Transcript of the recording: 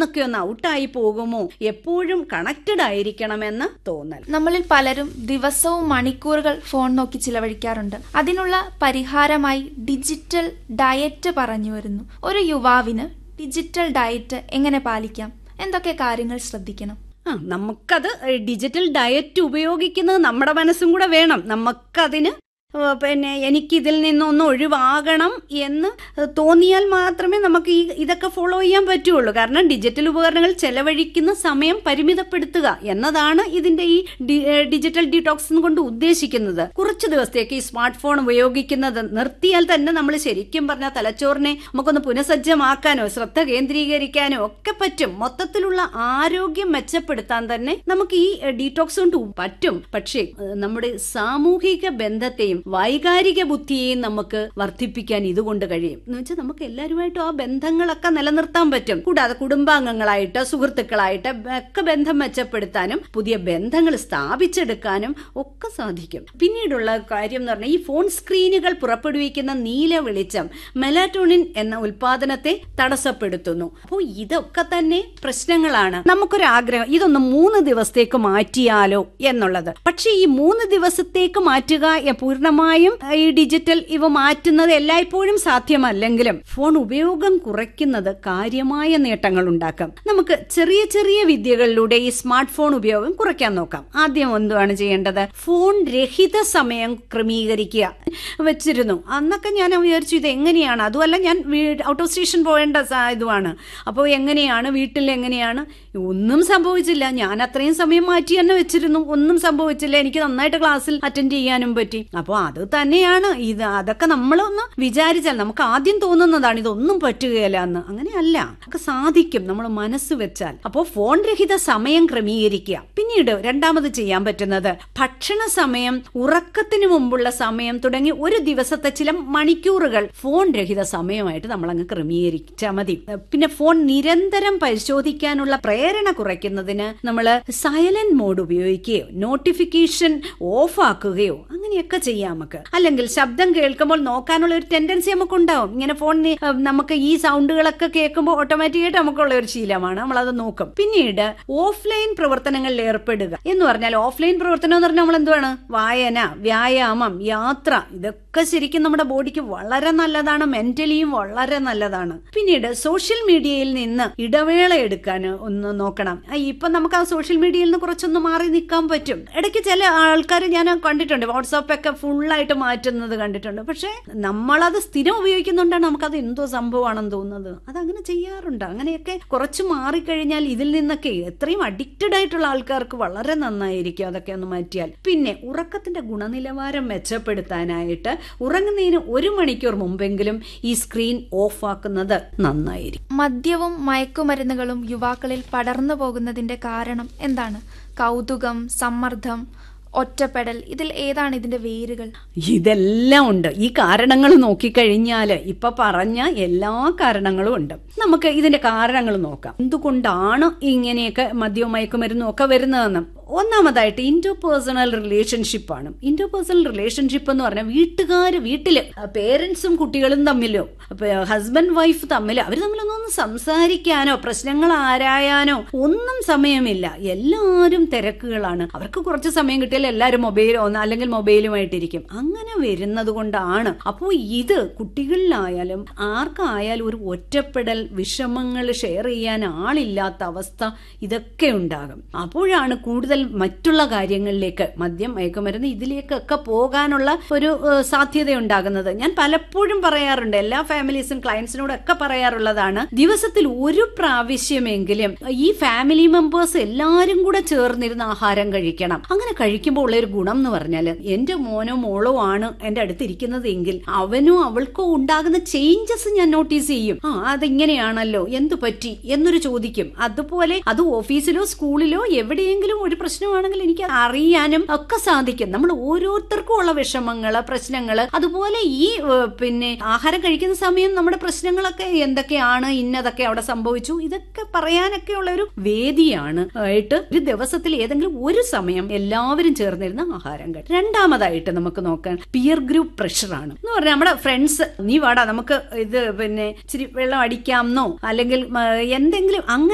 നിന്നൊക്കെ ഒന്ന് ഔട്ടായി പോകുമോ എപ്പോഴും കണക്റ്റഡ് ആയിരിക്കണമെന്ന് തോന്നൽ നമ്മളിൽ പലരും ദിവസവും മണിക്കൂറുകൾ ഫോൺ നോക്കി ചിലവഴിക്കാറുണ്ട് അതിനുള്ള പരിഹാരമായി ഡിജിറ്റൽ ഡയറ്റ് പറഞ്ഞു വരുന്നു ഒരു യുവാവിന് ഡിജിറ്റൽ ഡയറ്റ് എങ്ങനെ പാലിക്കാം എന്തൊക്കെ കാര്യങ്ങൾ ശ്രദ്ധിക്കണം ആ നമുക്കത് ഡിജിറ്റൽ ഡയറ്റ് ഉപയോഗിക്കുന്നത് നമ്മുടെ മനസ്സും കൂടെ വേണം നമുക്കതിന് ഏ, പിന്നെ എനിക്കിതിൽ നിന്നൊന്ന് ഒഴിവാകണം എന്ന് തോന്നിയാൽ മാത്രമേ നമുക്ക് ഈ ഇതൊക്കെ ഫോളോ ചെയ്യാൻ പറ്റുള്ളൂ കാരണം ഡിജിറ്റൽ ഉപകരണങ്ങൾ ചെലവഴിക്കുന്ന സമയം പരിമിതപ്പെടുത്തുക എന്നതാണ് ഇതിന്റെ ഈ ഡി- ഏ, ഡിജിറ്റൽ ഡീടോക്സ് കൊണ്ട് ഉദ്ദേശിക്കുന്നത് കുറച്ച് ദിവസത്തേക്ക് ഈ സ്മാർട്ട് ഫോൺ ഉപയോഗിക്കുന്നത് നിർത്തിയാൽ തന്നെ നമ്മൾ ശരിക്കും പറഞ്ഞാൽ തലച്ചോറിനെ നമുക്കൊന്ന് പുനഃസജ്ജമാക്കാനോ ശ്രദ്ധ കേന്ദ്രീകരിക്കാനോ ഒക്കെ പറ്റും മൊത്തത്തിലുള്ള ആരോഗ്യം മെച്ചപ്പെടുത്താൻ തന്നെ നമുക്ക് ഈ ഡീടോക്സ് കൊണ്ട് പറ്റും പക്ഷേ ഏ, നമ്മുടെ സാമൂഹിക ബന്ധത്തെയും വൈകാരിക ബുദ്ധിയെയും നമുക്ക് വർദ്ധിപ്പിക്കാൻ ഇതുകൊണ്ട് കഴിയും എന്ന് വെച്ചാൽ നമുക്ക് എല്ലാവരുമായിട്ടും ആ ബന്ധങ്ങളൊക്കെ നിലനിർത്താൻ പറ്റും കൂടാതെ കുടുംബാംഗങ്ങളായിട്ട് സുഹൃത്തുക്കളായിട്ട് ഒക്കെ ബന്ധം മെച്ചപ്പെടുത്താനും പുതിയ ബന്ധങ്ങൾ സ്ഥാപിച്ചെടുക്കാനും ഒക്കെ സാധിക്കും പിന്നീടുള്ള കാര്യം എന്ന് പറഞ്ഞാൽ ഈ ഫോൺ സ്ക്രീനുകൾ പുറപ്പെടുവിക്കുന്ന നീല വെളിച്ചം മെലാറ്റോണിൻ എന്ന ഉൽപാദനത്തെ തടസ്സപ്പെടുത്തുന്നു അപ്പോൾ ഇതൊക്കെ തന്നെ പ്രശ്നങ്ങളാണ് നമുക്കൊരു ആഗ്രഹം ഇതൊന്ന് മൂന്ന് ദിവസത്തേക്ക് മാറ്റിയാലോ എന്നുള്ളത് പക്ഷേ ഈ മൂന്ന് ദിവസത്തേക്ക് മാറ്റുക എ- പൂർണ്ണമായും ഈ ഡിജിറ്റൽ ഇവ മാറ്റുന്നത് എല്ലായ്പ്പോഴും സാധ്യമല്ലെങ്കിലും ഫോൺ ഉപയോഗം കുറയ്ക്കുന്നത് കാര്യമായ നേട്ടങ്ങൾ ഉണ്ടാക്കാം നമുക്ക് ചെറിയ ചെറിയ വിദ്യകളിലൂടെ ഈ സ്മാർട്ട് ഫോൺ ഉപയോഗം കുറയ്ക്കാൻ നോക്കാം ആദ്യം എന്തുവാണ് ചെയ്യേണ്ടത് ഫോൺ രഹിത സമയം ക്രമീകരിക്കുക വെച്ചിരുന്നു അന്നൊക്കെ ഞാൻ വിചാരിച്ചു ഇത് എങ്ങനെയാണ് അതുമല്ല ഞാൻ ഔട്ട് ഓഫ് സ്റ്റേഷൻ പോകേണ്ട സ- ഇതുമാണ് അപ്പോൾ എങ്ങനെയാണ് വീട്ടിൽ എങ്ങനെയാണ് ഒന്നും സംഭവിച്ചില്ല ഞാൻ അത്രയും സമയം മാറ്റി തന്നെ വെച്ചിരുന്നു ഒന്നും സംഭവിച്ചില്ല എനിക്ക് നന്നായിട്ട് ക്ലാസ്സിൽ അറ്റൻഡ് ചെയ്യാനും പറ്റി അപ്പോൾ അത് തന്നെയാണ് ഇത് അതൊക്കെ നമ്മളൊന്ന് വിചാരിച്ചാൽ നമുക്ക് ആദ്യം തോന്നുന്നതാണ് ഇതൊന്നും പറ്റുകയില്ല എന്ന് അങ്ങനെയല്ല നമുക്ക് സാധിക്കും നമ്മൾ മനസ്സ് വെച്ചാൽ അപ്പോൾ ഫോൺ രഹിത സമയം ക്രമീകരിക്കുക പിന്നീട് രണ്ടാമത് ചെയ്യാൻ പറ്റുന്നത് ഭക്ഷണ സമയം ഉറക്കത്തിന് മുമ്പുള്ള സമയം തുടങ്ങി ഒരു ദിവസത്തെ ചില മണിക്കൂറുകൾ ഫോൺ രഹിത സമയമായിട്ട് നമ്മൾ അങ്ങ് ക്രമീകരിച്ചാൽ മതി പിന്നെ ഫോൺ നിരന്തരം പരിശോധിക്കാനുള്ള പ്രേരണ കുറയ്ക്കുന്നതിന് നമ്മൾ സൈലന്റ് മോഡ് ഉപയോഗിക്കുകയോ നോട്ടിഫിക്കേഷൻ ഓഫ് ആക്കുകയോ അങ്ങനെയൊക്കെ ചെയ്യാം നമുക്ക് അല്ലെങ്കിൽ ശബ്ദം കേൾക്കുമ്പോൾ നോക്കാനുള്ള ഒരു ടെൻഡൻസി നമുക്ക് ഉണ്ടാവും ഇങ്ങനെ ഫോൺ നമുക്ക് ഈ സൗണ്ടുകളൊക്കെ കേൾക്കുമ്പോൾ ഓട്ടോമാറ്റിക്കായിട്ട് നമുക്കുള്ള ഒരു ശീലമാണ് നമ്മളത് നോക്കും പിന്നീട് ഓഫ്ലൈൻ പ്രവർത്തനങ്ങളിൽ ഏർപ്പെടുക എന്ന് പറഞ്ഞാൽ ഓഫ്ലൈൻ പ്രവർത്തനം എന്ന് പറഞ്ഞാൽ നമ്മൾ എന്തുവാണ് വായന വ്യായാമം യാത്ര ഇതൊക്കെ ശരിക്കും നമ്മുടെ ബോഡിക്ക് വളരെ നല്ലതാണ് മെന്റലിയും വളരെ നല്ലതാണ് പിന്നീട് സോഷ്യൽ മീഡിയയിൽ നിന്ന് ഇടവേള എടുക്കാൻ ഒന്ന് നോക്കണം ആ, ഇപ്പൊ നമുക്ക് ആ സോഷ്യൽ മീഡിയയിൽ നിന്ന് കുറച്ചൊന്ന് മാറി നിൽക്കാൻ പറ്റും ഇടയ്ക്ക് ചില ആൾക്കാർ ഞാൻ കണ്ടിട്ടുണ്ട് വാട്സാപ്പ് ഒക്കെ ഫുള്ളായിട്ട് മാറ്റുന്നത് കണ്ടിട്ടുണ്ട് പക്ഷേ നമ്മളത് സ്ഥിരം ഉപയോഗിക്കുന്നുണ്ടാണ് നമുക്കത് എന്തോ സംഭവമാണെന്ന് തോന്നുന്നത് അതങ്ങനെ ചെയ്യാറുണ്ട് അങ്ങനെയൊക്കെ കുറച്ച് മാറിക്കഴിഞ്ഞാൽ ഇതിൽ നിന്നൊക്കെ എത്രയും അഡിക്റ്റഡ് ആയിട്ടുള്ള ആൾക്കാർക്ക് വളരെ നന്നായിരിക്കും അതൊക്കെ ഒന്ന് മാറ്റിയാൽ പിന്നെ ഉറക്കത്തിന്റെ ഗുണനിലവാരം മെച്ചപ്പെടുത്താനായിട്ട് ഉറങ്ങുന്നതിന് ഒരു മണിക്കൂർ മുമ്പെങ്കിലും ഈ സ്ക്രീൻ ഓഫ് ആക്കുന്നത് നന്നായിരിക്കും മദ്യവും മയക്കുമരുന്നുകളും യുവാക്കളിൽ പടർന്നു പോകുന്നതിന്റെ കാരണം എന്താണ് കൗതുകം സമ്മർദ്ദം ഒറ്റപ്പെടൽ ഇതിൽ ഏതാണ് ഇതിന്റെ വേരുകൾ ഇതെല്ലാം ഉണ്ട് ഈ കാരണങ്ങൾ നോക്കിക്കഴിഞ്ഞാൽ ഇപ്പൊ പറഞ്ഞ എല്ലാ കാരണങ്ങളും ഉണ്ട് നമുക്ക് ഇതിന്റെ കാരണങ്ങൾ നോക്കാം എന്തുകൊണ്ടാണ് ഇങ്ങനെയൊക്കെ മദ്യവും മയക്കുമരുന്നും ഒക്കെ വരുന്നതെന്ന് ഒന്നാമതായിട്ട് ഇന്റർ പേഴ്സണൽ റിലേഷൻഷിപ്പാണ് ഇന്റർ പേഴ്സണൽ റിലേഷൻഷിപ്പ് എന്ന് പറഞ്ഞാൽ വീട്ടുകാർ വീട്ടില് പേരൻസും കുട്ടികളും തമ്മിലോ ഹസ്ബൻഡ് വൈഫ് തമ്മിൽ അവർ തമ്മിലൊന്നും സംസാരിക്കാനോ പ്രശ്നങ്ങൾ ആരായാനോ ഒന്നും സമയമില്ല എല്ലാവരും തിരക്കുകളാണ് അവർക്ക് കുറച്ച് സമയം കിട്ടിയാൽ എല്ലാവരും മൊബൈലോ അല്ലെങ്കിൽ മൊബൈലുമായിട്ടിരിക്കും അങ്ങനെ വരുന്നത് കൊണ്ടാണ് അപ്പോൾ ഇത് കുട്ടികളിലായാലും ആർക്കായാലും ഒരു ഒറ്റപ്പെടൽ വിഷമങ്ങൾ ഷെയർ ചെയ്യാൻ ആളില്ലാത്ത അവസ്ഥ ഇതൊക്കെ ഉണ്ടാകും അപ്പോഴാണ് കൂടുതൽ മറ്റുള്ള കാര്യങ്ങളിലേക്ക് മദ്യം മയക്കുമരുന്ന് ഇതിലേക്കൊക്കെ പോകാനുള്ള ഒരു ഏഹ്, സാധ്യത ഉണ്ടാകുന്നത് ഞാൻ പലപ്പോഴും പറയാറുണ്ട് എല്ലാ ഫാമിലീസും ക്ലയൻസിനോടൊക്കെ പറയാറുള്ളതാണ് ദിവസത്തിൽ ഒരു പ്രാവശ്യമെങ്കിലും ഈ ഫാമിലി മെമ്പേഴ്സ് എല്ലാവരും കൂടെ ചേർന്നിരുന്ന് ആഹാരം കഴിക്കണം അങ്ങനെ കഴിക്കുമ്പോൾ ഉള്ള ഒരു ഗുണം എന്ന് പറഞ്ഞാൽ എന്റെ മോനോ മോളോ ആണ് എന്റെ അടുത്തിരിക്കുന്നത് എങ്കിൽ അവനോ അവൾക്കോ ഉണ്ടാകുന്ന ചേഞ്ചസ് ഞാൻ നോട്ടീസ് ചെയ്യും ആ അതിങ്ങനെയാണല്ലോ എന്തു പറ്റി എന്നൊരു ചോദിക്കും അതുപോലെ അത് ഓഫീസിലോ സ്കൂളിലോ എവിടെയെങ്കിലും ഒരു പ്രശ്നമാണെങ്കിൽ എനിക്ക് അറിയാനും ഒക്കെ സാധിക്കും നമ്മൾ ഓരോരുത്തർക്കും ഉള്ള വിഷമങ്ങള് പ്രശ്നങ്ങള് അതുപോലെ ഈ ഏഹ്, പിന്നെ ആഹാരം കഴിക്കുന്ന സമയം നമ്മുടെ പ്രശ്നങ്ങളൊക്കെ എന്തൊക്കെയാണ് ഇന്നതൊക്കെ അവിടെ സംഭവിച്ചു ഇതൊക്കെ പറയാനൊക്കെ ഉള്ള ഒരു വേദിയാണ് ആയിട്ട് ഒരു ദിവസത്തിൽ ഏതെങ്കിലും ഒരു സമയം എല്ലാവരും ചേർന്നിരുന്ന ആഹാരം കഴിക്കും രണ്ടാമതായിട്ട് നമുക്ക് നോക്കാൻ പിയർ ഗ്രൂപ്പ് പ്രഷറാണ് എന്ന് പറഞ്ഞാൽ നമ്മുടെ ഫ്രണ്ട്സ് നീ വാടാ നമുക്ക് ഇത് പിന്നെ ഇച്ചിരി വെള്ളം അടിക്കാമെന്നോ അല്ലെങ്കിൽ മ, എന്തെങ്കിലും അങ്ങനെ